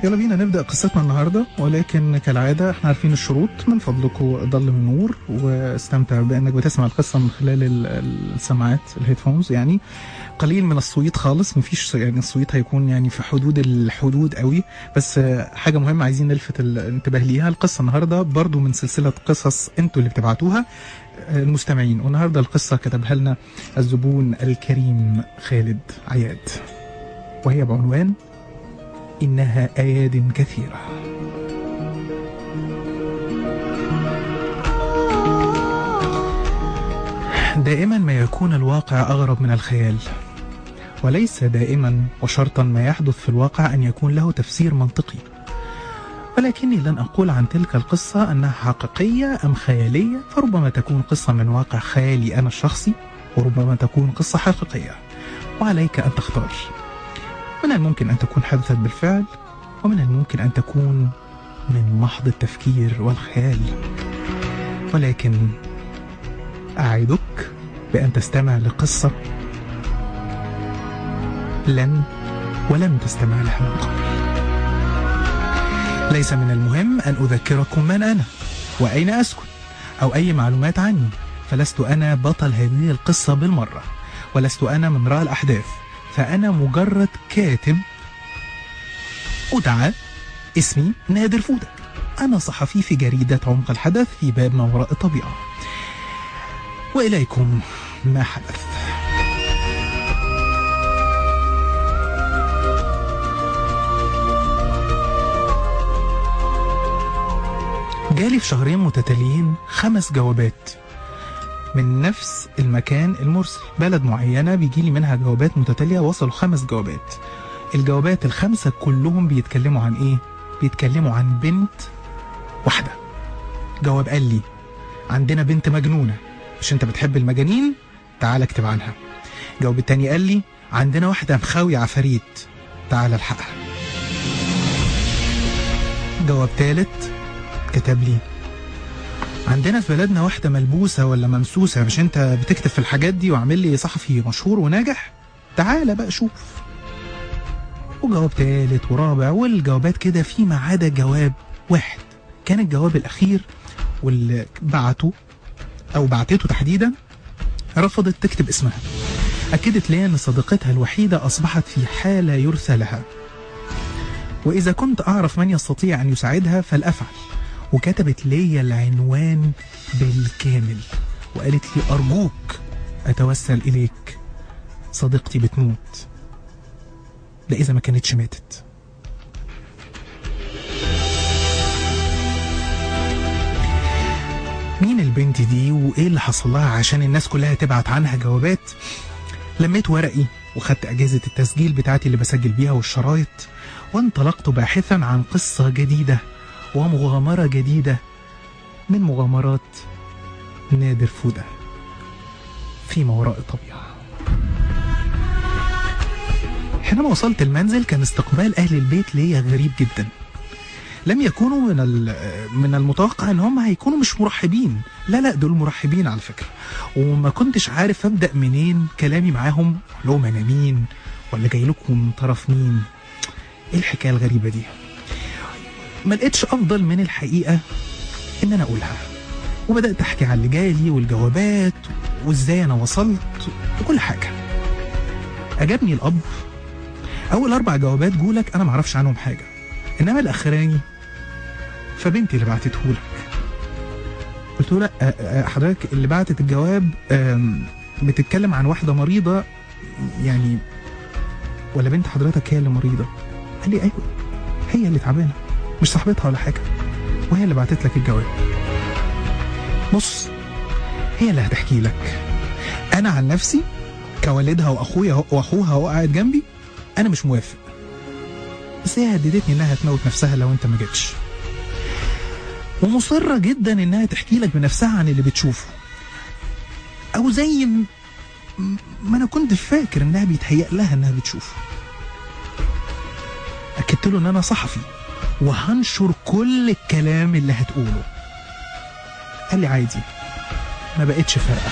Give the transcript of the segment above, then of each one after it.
يلا بينا نبدأ قصتنا النهاردة ولكن كالعادة احنا عارفين الشروط من فضلكم ضل من نور واستمتع بأنك بتسمع القصة من خلال ال- السماعات الهيدفونز يعني قليل من الصويت خالص مفيش يعني الصويت هيكون يعني في حدود الحدود قوي بس آه، حاجة مهمة عايزين نلفت الانتباه ليها القصة النهاردة برضو من سلسلة قصص انتوا اللي بتبعتوها آه، المستمعين والنهاردة القصة كتبها لنا الزبون الكريم خالد عياد وهي بعنوان إنها أياد كثيرة دائما ما يكون الواقع أغرب من الخيال وليس دائما وشرطا ما يحدث في الواقع أن يكون له تفسير منطقي ولكني لن أقول عن تلك القصة أنها حقيقية أم خيالية فربما تكون قصة من واقع خيالي أنا الشخصي وربما تكون قصة حقيقية وعليك أن تختار من الممكن أن تكون حدثت بالفعل ومن الممكن أن تكون من محض التفكير والخيال ولكن أعدك بأن تستمع لقصة لن ولم تستمع لها من قبل ليس من المهم أن أذكركم من أنا وأين أسكن أو أي معلومات عني فلست أنا بطل هذه القصة بالمرة ولست أنا من رأى الأحداث فأنا مجرد كاتب أدعى اسمي نادر فودة أنا صحفي في جريدة عمق الحدث في باب ما وراء الطبيعة وإليكم ما حدث جالي في شهرين متتاليين خمس جوابات من نفس المكان المرسل بلد معينة بيجي لي منها جوابات متتالية وصلوا خمس جوابات الجوابات الخمسة كلهم بيتكلموا عن ايه بيتكلموا عن بنت واحدة جواب قال لي عندنا بنت مجنونة مش انت بتحب المجانين تعال اكتب عنها الجواب التاني قال لي عندنا واحدة مخاوية عفاريت تعال الحقها جواب تالت كتب لي عندنا في بلدنا واحدة ملبوسة ولا ممسوسة مش انت بتكتب في الحاجات دي وعامل لي صحفي مشهور وناجح تعال بقى شوف وجواب تالت ورابع والجوابات كده فيما عدا جواب واحد كان الجواب الأخير واللي بعته أو بعتته تحديدا رفضت تكتب اسمها أكدت لي أن صديقتها الوحيدة أصبحت في حالة يرثى لها وإذا كنت أعرف من يستطيع أن يساعدها فلأفعل وكتبت لي العنوان بالكامل وقالت لي أرجوك أتوسل إليك صديقتي بتموت ده إذا ما كانتش ماتت مين البنت دي وإيه اللي حصل لها عشان الناس كلها تبعت عنها جوابات لميت ورقي وخدت أجهزة التسجيل بتاعتي اللي بسجل بيها والشرايط وانطلقت باحثا عن قصة جديدة ومغامرة جديدة من مغامرات نادر فودة فيما وراء الطبيعة حينما وصلت المنزل كان استقبال أهل البيت ليا غريب جدا لم يكونوا من ال- من المتوقع ان هم هيكونوا مش مرحبين لا لا دول مرحبين على فكره وما كنتش عارف ابدا منين كلامي معاهم أقول لهم انا مين ولا جاي لكم من طرف مين ايه الحكايه الغريبه دي ما لقيتش افضل من الحقيقه ان انا اقولها وبدات احكي عن اللي جالي والجوابات وازاي انا وصلت وكل حاجه اجابني الاب اول اربع جوابات جولك انا معرفش عنهم حاجه انما الاخراني فبنتي اللي بعتته لك قلت له لا آه، آه، حضرتك اللي بعتت الجواب آم، بتتكلم عن واحده مريضه يعني ولا بنت حضرتك هي اللي مريضه قال لي ايوه هي اللي تعبانه مش صاحبتها ولا حاجه وهي اللي بعتت لك الجواب بص هي اللي هتحكي لك انا عن نفسي كوالدها واخويا واخوها وهو قاعد جنبي انا مش موافق بس هي هددتني انها تموت نفسها لو انت ما جيتش ومصرة جدا انها تحكي لك بنفسها عن اللي بتشوفه او زي م- ما انا كنت فاكر انها بيتهيأ لها انها بتشوفه اكدت له ان انا صحفي وهنشر كل الكلام اللي هتقوله قال لي عادي ما بقتش فارقه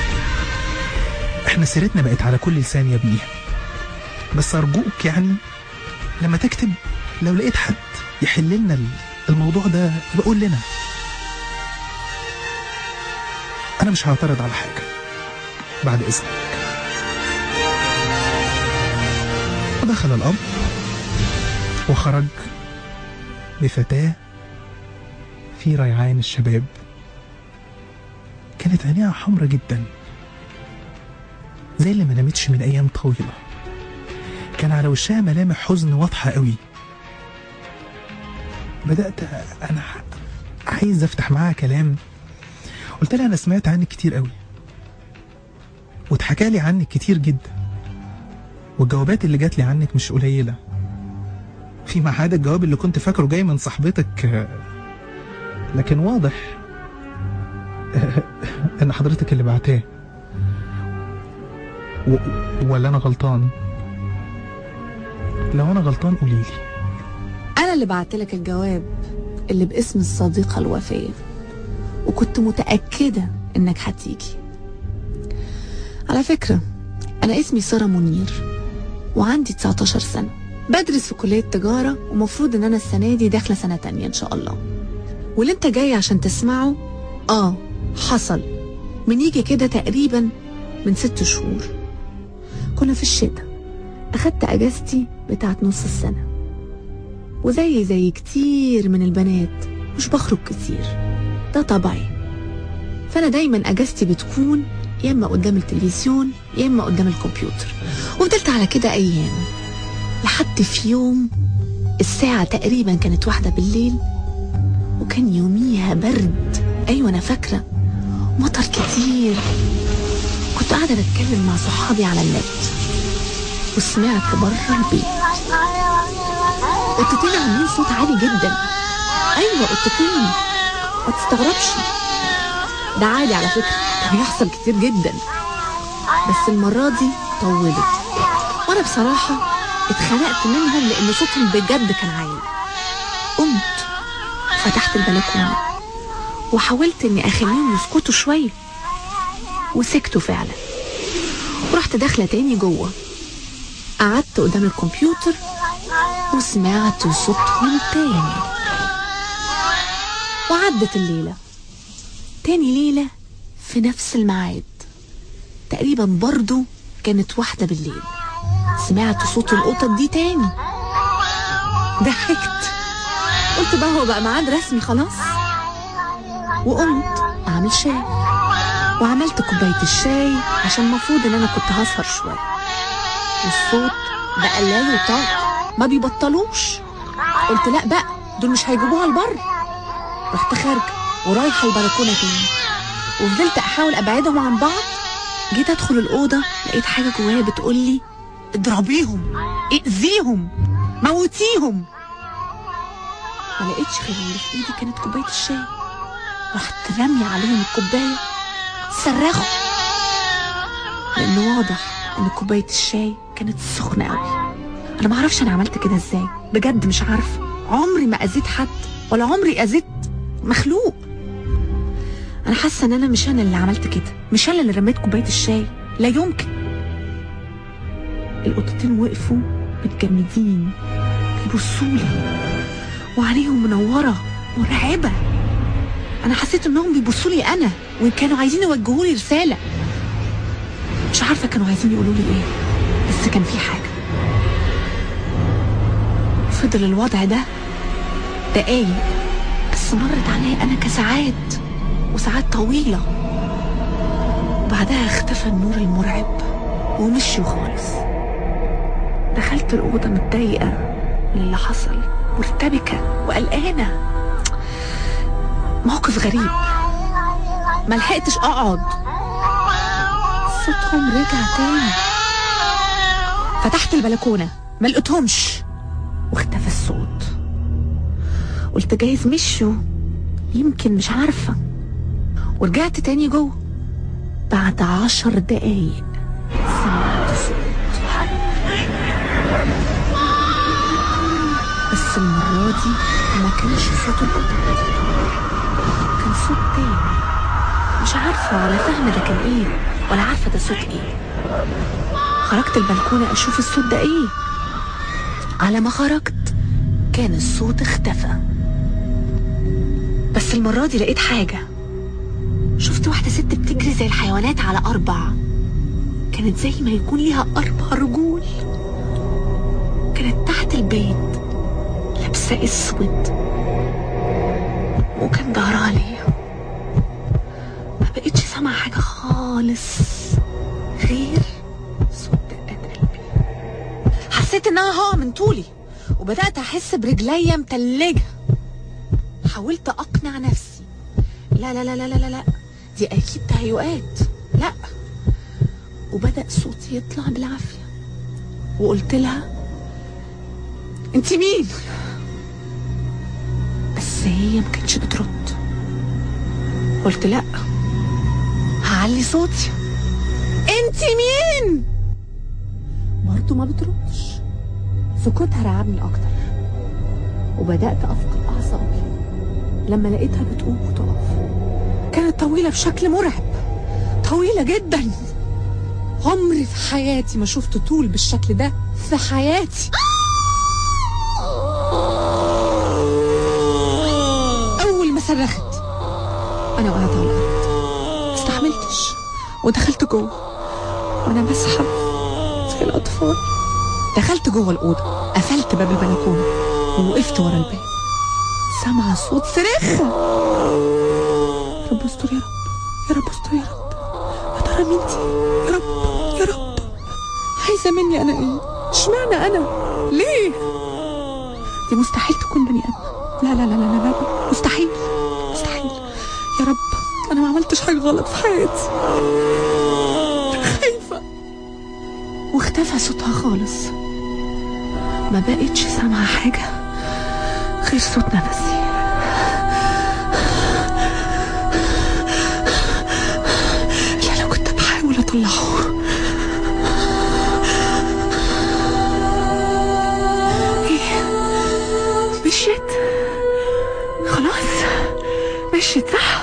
احنا سيرتنا بقت على كل لسان يا بيه بس ارجوك يعني لما تكتب لو لقيت حد يحل لنا الموضوع ده يبقى قول لنا انا مش هعترض على حاجه بعد اذنك ودخل الاب وخرج بفتاه في ريعان الشباب كانت عينيها حمرة جدا زي اللي ما نامتش من ايام طويله كان على وشها ملامح حزن واضحه قوي بدات انا عايز افتح معاها كلام قلت لها انا سمعت عنك كتير قوي واتحكى لي عنك كتير جدا والجوابات اللي جات لي عنك مش قليله فيما عدا الجواب اللي كنت فاكره جاي من صاحبتك لكن واضح ان حضرتك اللي بعتاه و... ولا انا غلطان لو انا غلطان قولي لي أنا اللي بعت لك الجواب اللي باسم الصديقة الوفية وكنت متأكدة إنك هتيجي على فكرة أنا اسمي سارة منير وعندي 19 سنة بدرس في كلية تجارة ومفروض إن أنا السنة دي داخلة سنة تانية إن شاء الله واللي أنت جاي عشان تسمعه آه حصل من يجي كده تقريبا من ست شهور كنا في الشتاء أخدت أجازتي بتاعت نص السنة وزي زي كتير من البنات مش بخرج كتير ده طبعي فأنا دايما أجازتي بتكون يا إما قدام التلفزيون يا إما قدام الكمبيوتر وفضلت على كده أيام لحد في يوم الساعة تقريبا كانت واحدة بالليل وكان يوميها برد أيوة أنا فاكرة مطر كتير كنت قاعدة بتكلم مع صحابي على النت وسمعت بره البيت قطتين عاملين صوت عالي جدا ايوه قطتين ما تستغربش ده عادي على فكره ده بيحصل كتير جدا بس المره دي طولت وانا بصراحه اتخنقت منهم لان صوتهم بجد كان عالي قمت فتحت البلكونه وحاولت اني اخليهم يسكتوا شويه وسكتوا فعلا ورحت داخله تاني جوه قعدت قدام الكمبيوتر وسمعت صوتهم تاني وعدت الليلة تاني ليلة في نفس الميعاد تقريبا برضو كانت واحدة بالليل سمعت صوت القطط دي تاني ضحكت قلت بقى هو بقى ميعاد رسمي خلاص وقمت اعمل شاي وعملت كوباية الشاي عشان المفروض ان انا كنت هسهر شوية والصوت بقى لا يطاق ما بيبطلوش قلت لا بقى دول مش هيجيبوها البر رحت خارجه ورايحه البلكونه تاني وفضلت احاول ابعدهم عن بعض جيت ادخل الاوضه لقيت حاجه جوايا بتقول لي اضربيهم اذيهم موتيهم ما لقيتش غير اللي في ايدي كانت كوبايه الشاي رحت راميه عليهم الكوبايه صرخوا لانه واضح ان كوبايه الشاي كانت سخنه قوي انا ما اعرفش انا عملت كده ازاي بجد مش عارفه عمري ما اذيت حد ولا عمري اذيت مخلوق انا حاسه ان انا مش انا اللي عملت كده مش انا اللي رميت كوبايه الشاي لا يمكن القطتين وقفوا متجمدين بيبصولي وعينيهم منوره مرعبه انا حسيت انهم بيبصوا لي انا وكانوا عايزين يوجهوا لي رساله مش عارفه كانوا عايزين يقولوا لي ايه بس كان في حاجه فضل الوضع ده دقايق بس مرت عليا انا كساعات وساعات طويلة بعدها اختفى النور المرعب ومشي خالص دخلت الأوضة متضايقة من اللي حصل مرتبكة وقلقانة موقف غريب ملحقتش أقعد صوتهم رجع تاني فتحت البلكونة ملقتهمش واختفى الصوت قلت جايز مشوا يمكن مش عارفة ورجعت تاني جوه بعد عشر دقايق سمعت صوت بس المرة دي ما كانش صوت القطط كان صوت تاني مش عارفة ولا فاهمة ده كان ايه ولا عارفة ده صوت ايه خرجت البلكونة اشوف الصوت ده ايه على ما خرجت كان الصوت اختفى بس المرة دي لقيت حاجة شفت واحدة ست بتجري زي الحيوانات على أربع كانت زي ما يكون ليها أربع رجول كانت تحت البيت لابسة أسود وكان ظهرها ليا ما بقتش سامعة حاجة خالص غير صوت دقات قلبي حسيت انها هقع من طولي وبدأت أحس برجليا متلجة حاولت أقنع نفسي لا لا لا لا لا لا دي أكيد تهيؤات لا وبدأ صوتي يطلع بالعافية وقلت لها انت مين بس هي ما كانتش بترد قلت لا هعلي صوتي انت مين برضه ما بتردش سكوتها رعبني اكتر وبدات افقد اعصابي لما لقيتها بتقوم وتقف كانت طويله بشكل مرعب طويله جدا عمري في حياتي ما شفت طول بالشكل ده في حياتي اول ما صرخت انا وقعت على الارض استحملتش ودخلت جوه وانا بسحب زي الاطفال دخلت جوه الاوضه قفلت باب البلكونه ووقفت ورا الباب سامعه صوت صريخ يا رب استر يا رب يا رب استر يا رب يا ترى مين دي يا رب يا رب عايزه مني انا ايه اشمعنى انا ليه دي مستحيل تكون بني ادم لا لا لا لا لا, لا. مستحيل مستحيل يا رب انا ما عملتش حاجه غلط في حياتي خايفه واختفى صوتها خالص ما بقتش سامعه حاجه غير صوت نفسي لا لا كنت بحاول اطلعه ايه مشيت خلاص مشيت صح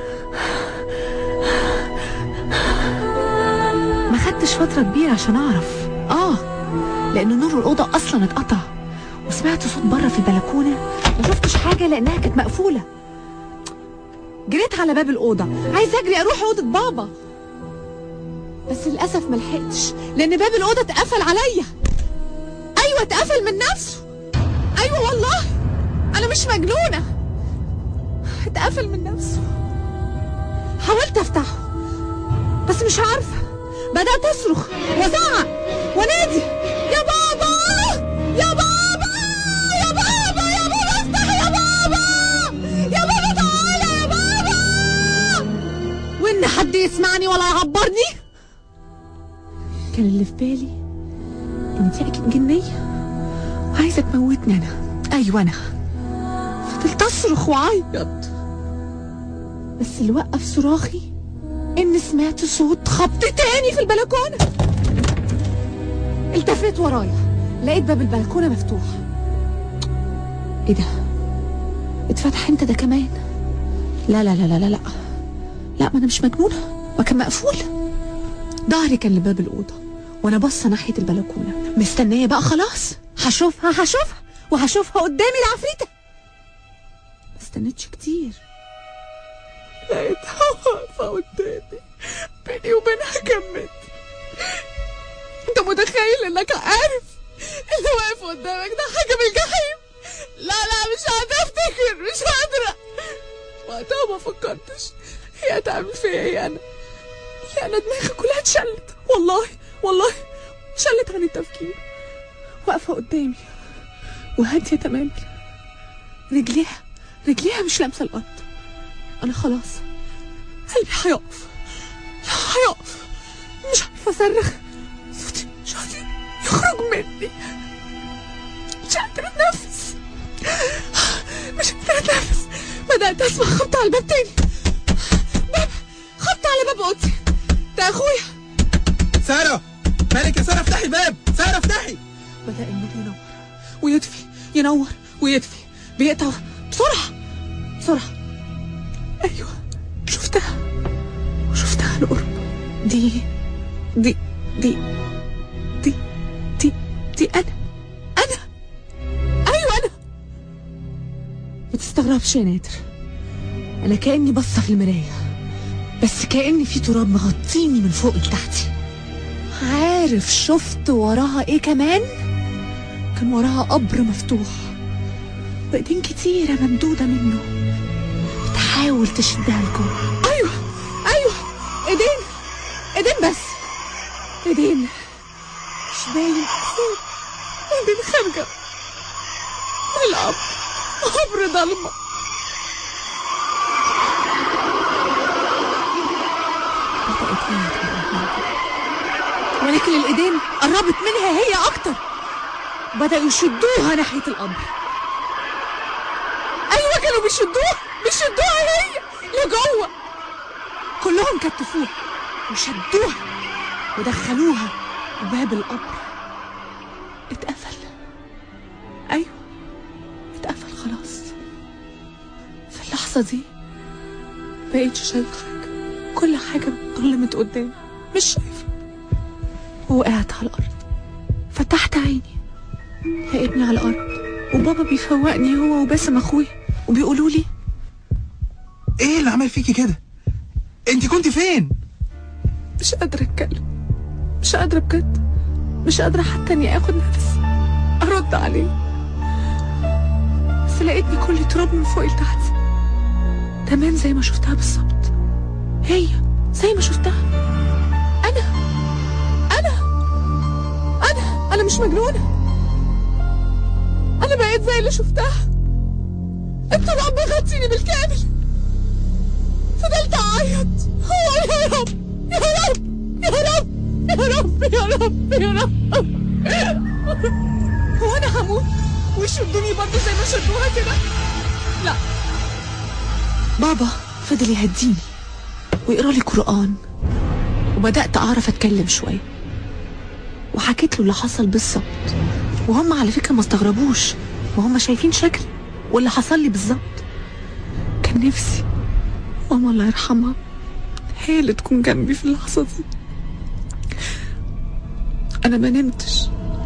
ما خدتش فترة كبيرة عشان أعرف آه لأن نور الأوضة أصلا اتقطع وسمعت صوت بره في البلكونة ما شفتش حاجة لأنها كانت مقفولة جريت على باب الأوضة عايز أجري أروح أوضة بابا بس للأسف ما لحقتش لأن باب الأوضة اتقفل عليا أيوة اتقفل من نفسه أيوة والله أنا مش مجنونة اتقفل من نفسه حاولت أفتحه بس مش عارفة بدأت أصرخ وأزعق ونادي يا بابا يا بابا يا بابا يا بابا افتح يا بابا يا بابا تعالى يا بابا وإن حد يسمعني ولا يعبرني كان اللي في بالي إن دي أكيد جنية وعايزة تموتني أنا أيوة أنا فضلت أصرخ وأعيط بس اللي وقف صراخي إن سمعت صوت خبط تاني في البلكونة التفت ورايا لقيت باب البلكونة مفتوح ايه ده اتفتح انت ده كمان لا لا لا لا لا لا لا ما انا مش مجنونة ما كان مقفول ظهري كان لباب الأوضة وانا باصة ناحية البلكونة مستنية بقى خلاص هشوفها هشوفها وهشوفها قدامي العفريتة ما استنيتش كتير لقيتها واقفة قدامي بيني وبينها كمت انت متخيل انك عارف اللي واقف قدامك ده حاجة من الجحيم لا لا مش قادرة افتكر مش قادرة وقتها ما فكرتش هي هتعمل فيا ايه انا لا انا دماغي كلها اتشلت والله والله اتشلت عن التفكير واقفة قدامي وهادية تماما رجليها رجليها مش لامسة الأرض أنا خلاص قلبي هيقف هيقف مش عارفة أصرخ صوتي مش قادر يخرج مني مش قادرة أتنفس مش قادرة أتنفس بدأت أسمع خبط على الباب تاني باب خبط على باب أوضتي ده أخويا سارة مالك يا سارة افتحي الباب سارة افتحي بدأ النور ينور ويطفي ينور ويطفي بيقطع بسرعة بسرعة أيوة شفتها وشفتها القرب دي دي دي دي دي دي أنا أنا أيوة أنا تستغربش يا نادر انا كاني باصه في المرايه بس كاني في تراب مغطيني من فوق لتحتي عارف شفت وراها ايه كمان كان وراها قبر مفتوح وايدين كتيره ممدوده منه بتحاول تشدها لجوه ايوه ايوه ايدين ايدين بس ايدين مش باين ايدين خارجه من القبر قبر ضلمه بدأت هي تقرب ولكن الايدين قربت منها هي اكتر بدأوا يشدوها ناحية القبر ايوه كانوا بيشدوها بيشدوها هي لجوه كلهم كتفوها وشدوها ودخلوها باب القبر اتقفل ايوه اتقفل خلاص في اللحظة دي بقيتش شايفة حاجة كل حاجة ظلمت قدامي مش شايفة وقعت على الأرض فتحت عيني لقيتني على الأرض وبابا بيفوقني هو وباسم أخويا وبيقولوا لي ايه اللي عمل فيكي كده انت كنت فين مش قادرة أتكلم مش قادرة بجد مش قادرة حتى إني آخد نفس أرد عليه بس لقيتني كل تراب من فوق لتحت تمام زي ما شفتها بالظبط هي زي ما شفتها أنا أنا أنا أنا مش مجنونة أنا بقيت زي اللي شفتها التراب بيغطيني بالكامل فضلت أعيط هو يا رب يا رب يا رب يا رب يا رب يا رب هو أنا هموت ويشدوني برضه زي ما شدوها كده لا بابا فضل يهديني ويقرا لي قرآن وبدأت أعرف أتكلم شوية وحكيت له اللي حصل بالظبط وهم على فكرة ما استغربوش وهم شايفين شكلي واللي حصل لي بالظبط كان نفسي ماما الله يرحمها هي اللي تكون جنبي في اللحظة دي أنا ما نمتش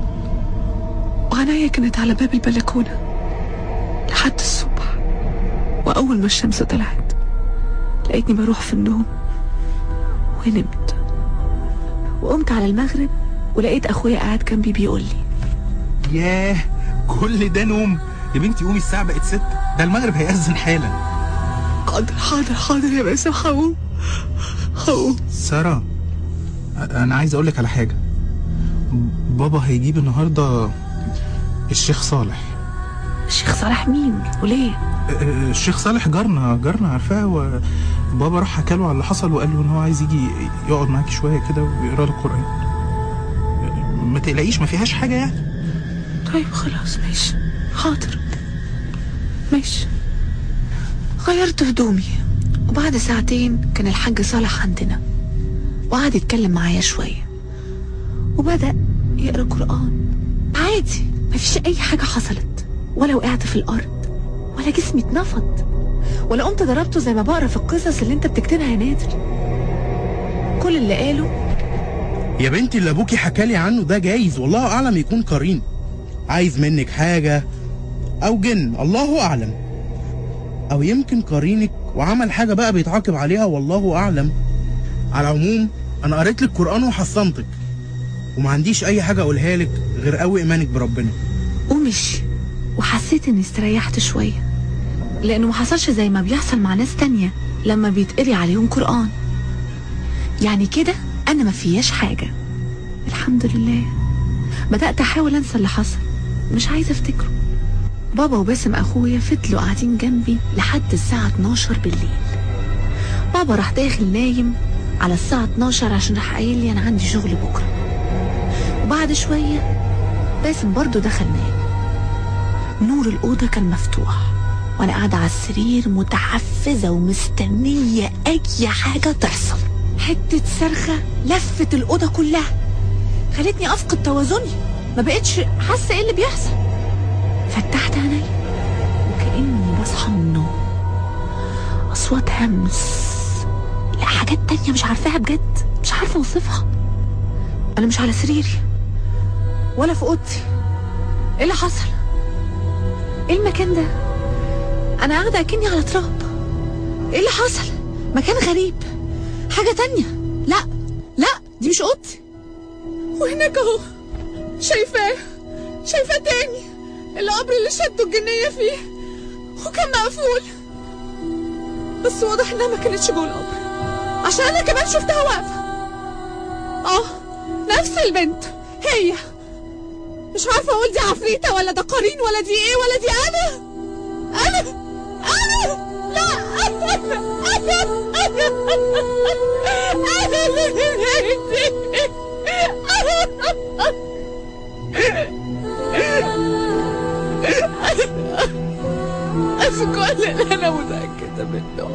وعناية كانت على باب البلكونة لحد الصبح وأول ما الشمس طلعت لقيتني بروح في النوم ونمت وقمت على المغرب ولقيت أخويا قاعد جنبي بيقول لي ياه كل ده نوم يا بنتي قومي الساعة بقت ستة ده المغرب هيأذن حالا حاضر حاضر حاضر يا باسم هقوم هقوم سارة أنا عايز أقولك على حاجة بابا هيجيب النهاردة الشيخ صالح الشيخ صالح مين وليه آه، الشيخ صالح جارنا جارنا عارفاه وبابا راح حكى له على اللي حصل وقال له ان هو عايز يجي يقعد معاكي شويه كده ويقرا لك قران ما تقلقيش ما فيهاش حاجه يعني طيب خلاص ماشي حاضر ماشي غيرت هدومي وبعد ساعتين كان الحاج صالح عندنا وقعد يتكلم معايا شوية وبدأ يقرأ قرآن عادي مفيش أي حاجة حصلت ولا وقعت في الأرض ولا جسمي اتنفض ولا قمت ضربته زي ما بقرا في القصص اللي انت بتكتبها يا نادر كل اللي قاله يا بنتي اللي ابوكي حكالي عنه ده جايز والله اعلم يكون قرين عايز منك حاجه او جن الله اعلم او يمكن قرينك وعمل حاجه بقى بيتعاقب عليها والله اعلم على العموم انا قريت لك قران وحصنتك وما عنديش اي حاجه اقولها لك غير قوي ايمانك بربنا ومشي وحسيت اني استريحت شوية لانه ما حصلش زي ما بيحصل مع ناس تانية لما بيتقري عليهم قرآن يعني كده انا ما فياش حاجة الحمد لله بدأت احاول انسى اللي حصل مش عايزة افتكره بابا وباسم اخويا فضلوا قاعدين جنبي لحد الساعة 12 بالليل بابا راح داخل نايم على الساعة 12 عشان راح قايل لي انا عندي شغل بكرة وبعد شوية باسم برضه دخل نام نور الأوضة كان مفتوح وأنا قاعدة على السرير متحفزة ومستنية أي حاجة تحصل حتة صرخة لفت الأوضة كلها خلتني أفقد توازني ما بقتش حاسة إيه اللي بيحصل فتحت عيني وكأني بصحى من النوم أصوات همس لا حاجات تانية مش عارفاها بجد مش عارفة أوصفها أنا مش على سريري ولا في اوضتي ايه اللي حصل ايه المكان ده انا قاعده اكني على تراب ايه اللي حصل مكان غريب حاجه تانية لا لا دي مش اوضتي وهناك اهو شايفاه شايفاه تاني القبر اللي شدوا الجنيه فيه وكان مقفول بس واضح انها ما كانتش جوه القبر عشان انا كمان شفتها واقفه اه نفس البنت هي مش عارفه اقول دي عفريته ولا ده قرين ولا دي ايه ولا دي انا انا انا لا انا انا انا انا اللي في كل اللي انا متاكده منه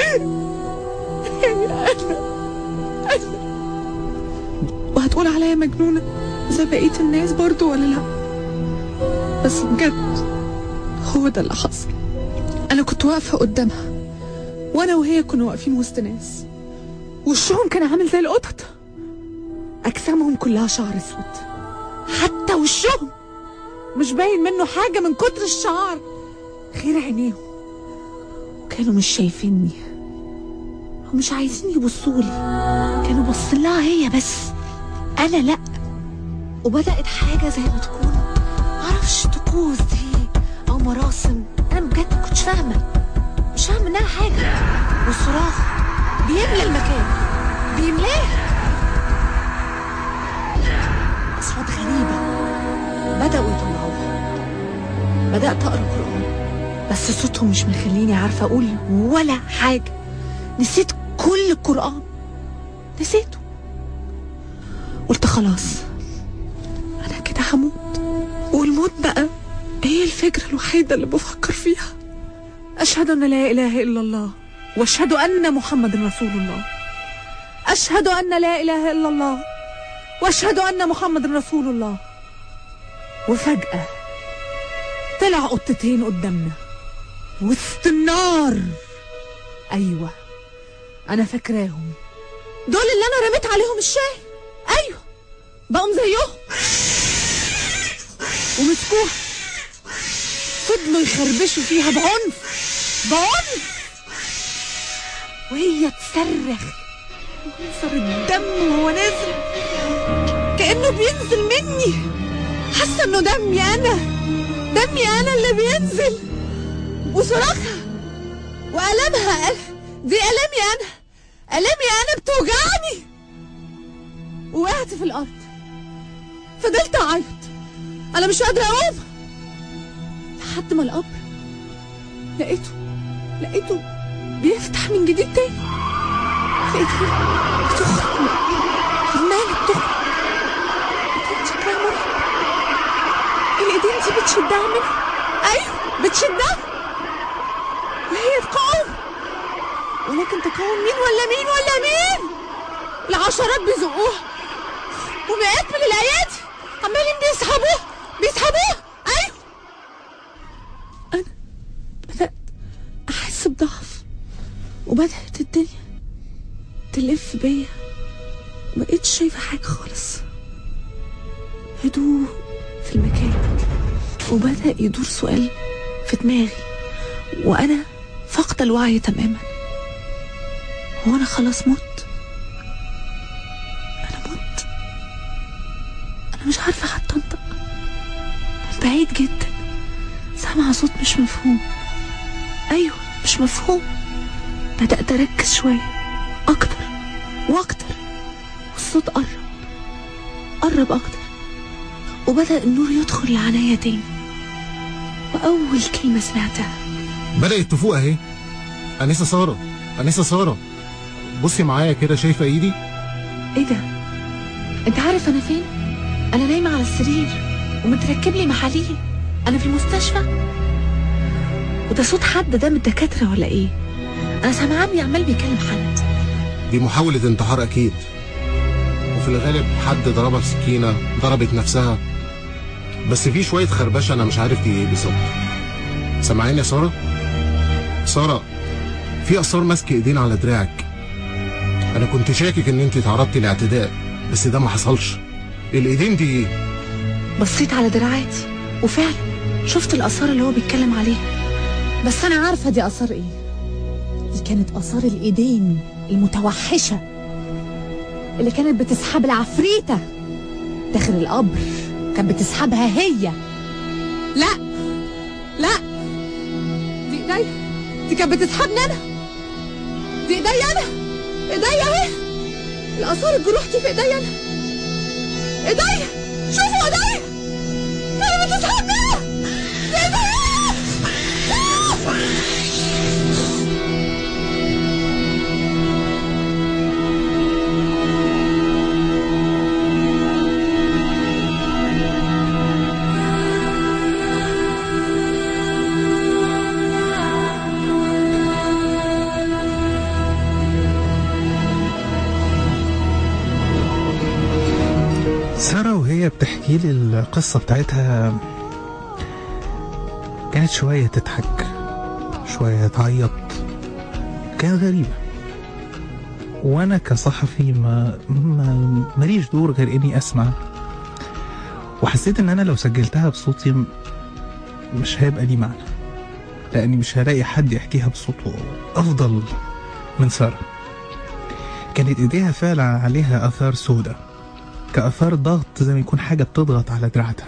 هي انا انا وهتقول عليا مجنونه زي بقيه الناس برضو ولا لا بس بجد هو ده اللي حصل انا كنت واقفه قدامها وانا وهي كنا واقفين وسط ناس وشهم كان عامل زي القطط اجسامهم كلها شعر اسود حتى وشهم مش باين منه حاجه من كتر الشعر غير عينيهم كانوا مش شايفيني ومش عايزين يبصوا لي كانوا باصين لها هي بس انا لا وبدات حاجه زي ما تكون معرفش طقوس دي او مراسم انا بجد ما كنتش فاهمه مش فاهمه منها حاجه والصراخ بيملى المكان بيملاه اصوات غريبه بداوا يطلعوها بدات اقرا قران بس صوتهم مش مخليني عارفه اقول ولا حاجه نسيت كل القران نسيته قلت خلاص انا كده هموت والموت بقى هي الفكرة الوحيدة اللي بفكر فيها أشهد أن لا إله إلا الله وأشهد أن محمد رسول الله أشهد أن لا إله إلا الله وأشهد أن محمد رسول الله وفجأة طلع قطتين قدامنا وسط النار أيوة أنا فاكراهم دول اللي أنا رميت عليهم الشاي أيوة بقوم زيهم ومسكوها فضلوا يخربشوا فيها بعنف بعنف وهي تصرخ وينصر الدم وهو نازل كأنه بينزل مني حاسة انه دمي انا دمي انا اللي بينزل وصراخها وألمها دي ألمي انا ألمي انا بتوجعني وقعت في الارض فضلت اعيط انا مش قادره اقوم لحد ما القبر لقيته لقيته بيفتح من جديد تاني لقيته بتخرج عمالة بتخرج ايدين شكلها مرعب الايدين دي بتشدها منها ايوه بتشدها وهي تقاوم ولكن تقاوم مين ولا مين ولا مين العشرات بيزقوها ومئات من الايادي عمالين بيسحبوها بيسحبوها ايوه انا بدات احس بضعف وبدات الدنيا تلف بيا مبقتش شايفه حاجه خالص هدوء في المكان وبدا يدور سؤال في دماغي وانا فاقده الوعي تماما هو انا خلاص مت انا مت انا مش عارفه حتى انطق من بعيد جدا سامعه صوت مش مفهوم ايوه مش مفهوم بدات اركز شويه اكتر واكتر والصوت قرب قرب اكتر وبدا النور يدخل لعناية تاني واول كلمه سمعتها بدأت تفوق اهي أنسة سارة أنسة سارة بصي معايا كده شايفة ايدي ايه ده انت عارف انا فين انا نايمه على السرير ومتركب لي محاليل انا في المستشفى وده صوت حد ده من الدكاتره ولا ايه انا سامعاه عمال بيكلم حد دي محاولة انتحار أكيد وفي الغالب حد ضربها بسكينة ضربت نفسها بس في شوية خربشة أنا مش عارف دي إيه بالظبط سامعين يا سارة؟ سارة في آثار ماسك إيدين على دراعك أنا كنت شاكك إن أنت تعرضتي لاعتداء بس ده ما حصلش الإيدين دي إيه؟ بصيت على دراعاتي وفعلا شفت الاثار اللي هو بيتكلم عليها بس انا عارفه دي اثار ايه دي كانت اثار الايدين المتوحشه اللي كانت بتسحب العفريته داخل القبر كانت بتسحبها هي لا لا دي ايديا دي كانت بتسحبني انا دي ايديا انا ايديا اهي الاثار الجروح دي في ايديا انا ايديا شوفوا ايديا كانت بتسحبني انا دي ايديا سارة وهي بتحكي لي القصة بتاعتها كانت شوية تضحك شوية تعيط كانت غريبة وأنا كصحفي ما, ما ماليش دور غير إني أسمع وحسيت إن أنا لو سجلتها بصوتي م- مش هيبقى لي معنى لأني مش هلاقي حد يحكيها بصوته أفضل من سارة كانت إيديها فعلا عليها آثار سودة كأثار ضغط زي ما يكون حاجة بتضغط على دراعتها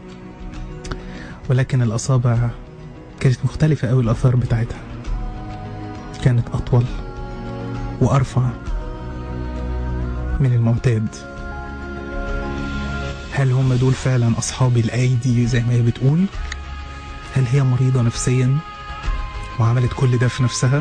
ولكن الأصابع كانت مختلفة أوي الآثار بتاعتها كانت أطول وأرفع من المعتاد هل هم دول فعلا أصحاب الأيدي زي ما هي بتقول؟ هل هي مريضة نفسيا وعملت كل ده في نفسها؟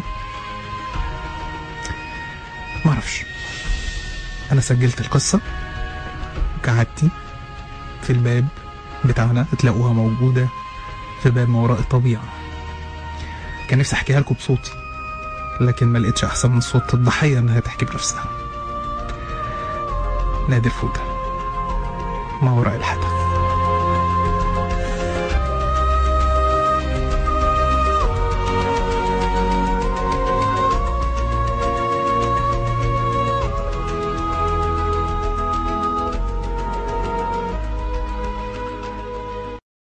معرفش أنا سجلت القصة كعادتي في الباب بتاعنا تلاقوها موجودة في باب ما وراء الطبيعة كان نفسي احكيها لكم بصوتي لكن ما لقيتش احسن من صوت الضحية انها تحكي بنفسها نادر فودة ما وراء الحدث